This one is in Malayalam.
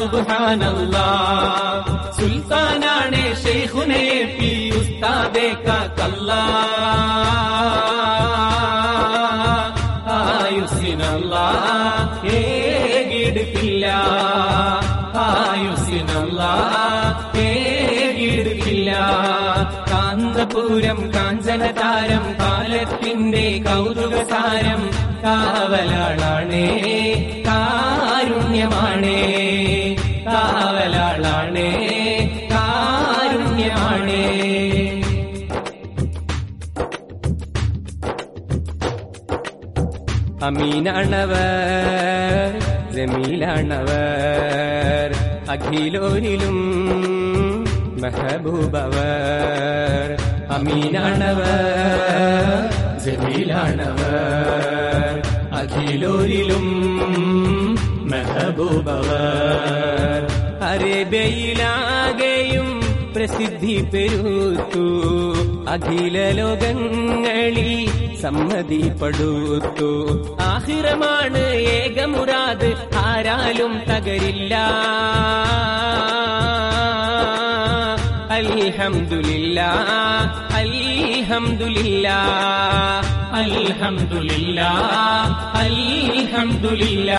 സുബ്ഹാനല്ലാ സുൽത്താനാണ് ഷെയ്ഖുനെ പി ഉസ്താദേ കാക്കല്ലാ ആയുസിനല്ലാ ഏകിടുക്കില്ല ആയുസിനല്ലാ ഏകിടുക്കില്ല കാന്തപുരം കാഞ്ചനതാരം കാലത്തിന്റെ കൗതുകസാരം കാവലാളാണേ കാരുണ്യമാണേ കാവലാളാണേ കാരുണ്യമാണേ അമീനാണവർ ജമീലാണവർ അഖിലോനിലും മെഹബൂബവർ അമീനാണവർ ജമീലാണവർ അഖിലോരിലും മെഹബൂബവർ അരേബ്യയിലാകെയും പ്രസിദ്ധി പെരുത്തു അഖില ലോകങ്ങളിൽ സമ്മതിപ്പെടുത്തു ആഹിറമാണ് ഏകമുറാത് ആരാലും തകരില്ല അൽഹംദുലില്ല അൽഹംദുലില്ല അൽഹംദുലില്ല അൽഹംദുലില്ല